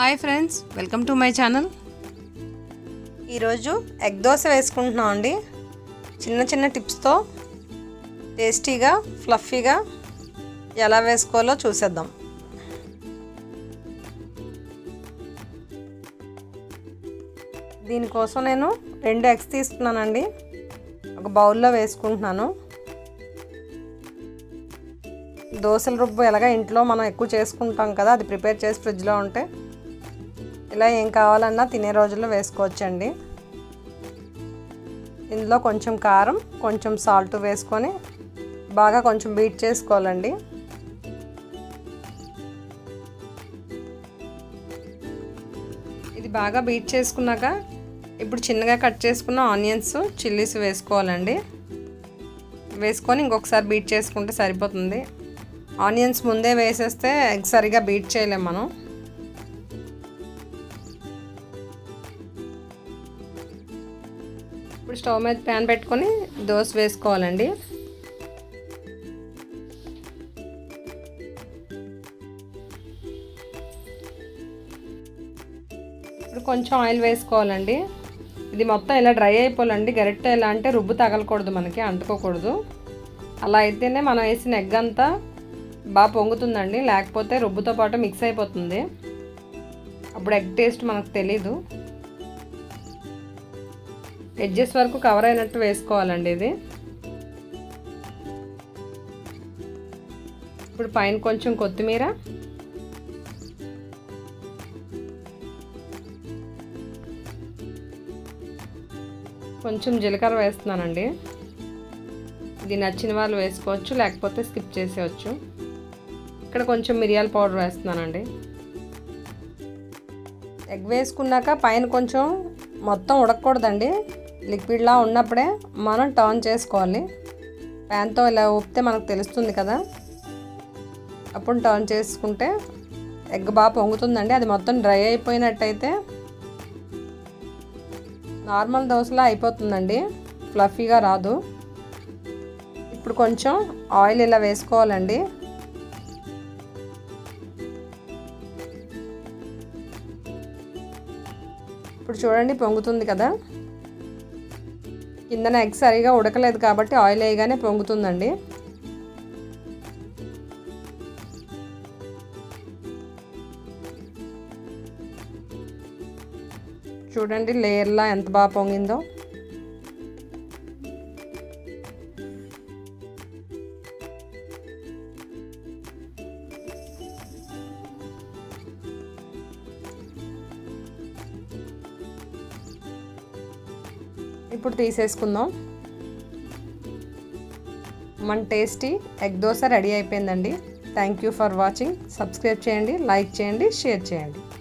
hi friends welcome to my channel ఈరోజు egg dosa వేసుకుంటున్నాం అండి చిన్న చిన్న టిప్స్తో టేస్టీగా ఫ్లఫీగా ఎలా వేసుకోవాలో చూసేద్దాం దీనికోసం నేను రెండు ఎగ్స్ తీసుకున్నానండి ఒక బౌల్లో వేసుకుంటున్నాను దోశల రుబ్బు ఎలాగ ఇంట్లో మనం ఎక్కువ చేసుకుంటాం కదా అది ప్రిపేర్ చేసి ఫ్రిడ్జ్లో ఉంటే ఇలా ఏం కావాలన్నా తినే రోజుల్లో వేసుకోవచ్చండి ఇందులో కొంచెం కారం కొంచెం సాల్ట్ వేసుకొని బాగా కొంచెం బీట్ చేసుకోవాలండి ఇది బాగా బీట్ చేసుకున్నాక ఇప్పుడు చిన్నగా కట్ చేసుకున్న ఆనియన్స్ చిల్లీస్ వేసుకోవాలండి వేసుకొని ఇంకొకసారి బీట్ చేసుకుంటే సరిపోతుంది ఆనియన్స్ ముందే వేసేస్తే ఎగ్ సరిగా బీట్ చేయలేం మనం ఇప్పుడు స్టవ్ మీద ప్యాన్ పెట్టుకొని దోశ వేసుకోవాలండి ఇప్పుడు కొంచెం ఆయిల్ వేసుకోవాలండి ఇది మొత్తం ఇలా డ్రై అయిపోవాలండి గరిటె ఎలా అంటే రుబ్బు తగలకూడదు మనకి అంటుకోకూడదు అలా అయితేనే మనం వేసిన ఎగ్ అంతా బాగా పొంగుతుందండి లేకపోతే రుబ్బుతో పాటు మిక్స్ అయిపోతుంది అప్పుడు ఎగ్ టేస్ట్ మనకు తెలీదు ఎడ్జెస్ వరకు కవర్ అయినట్టు వేసుకోవాలండి ఇది ఇప్పుడు పైన కొంచెం కొత్తిమీర కొంచెం జీలకర్ర వేస్తున్నానండి ఇది నచ్చిన వాళ్ళు వేసుకోవచ్చు లేకపోతే స్కిప్ చేసేయచ్చు ఇక్కడ కొంచెం మిరియాల పౌడర్ వేస్తున్నానండి ఎగ్ వేసుకున్నాక పైన కొంచెం మొత్తం ఉడకకూడదండి లిక్విడ్లా ఉన్నప్పుడే మనం టర్న్ చేసుకోవాలి ప్యాన్తో ఇలా ఊపితే మనకు తెలుస్తుంది కదా అప్పుడు టర్న్ చేసుకుంటే ఎగ్ బాగా పొంగుతుందండి అది మొత్తం డ్రై అయిపోయినట్టయితే నార్మల్ దోశలా అయిపోతుందండి ఫ్లఫీగా రాదు ఇప్పుడు కొంచెం ఆయిల్ ఇలా వేసుకోవాలండి ఇప్పుడు చూడండి పొంగుతుంది కదా కిందన ఎగ్ సరిగా ఉడకలేదు కాబట్టి ఆయిల్ వేయగానే పొంగుతుందండి చూడండి లేయర్లా ఎంత బాగా పొంగిందో ఇప్పుడు తీసేసుకుందాం మన టేస్టీ ఎగ్ దోశ రెడీ అయిపోయిందండి thank you for watching subscribe చేయండి లైక్ చేయండి షేర్ చేయండి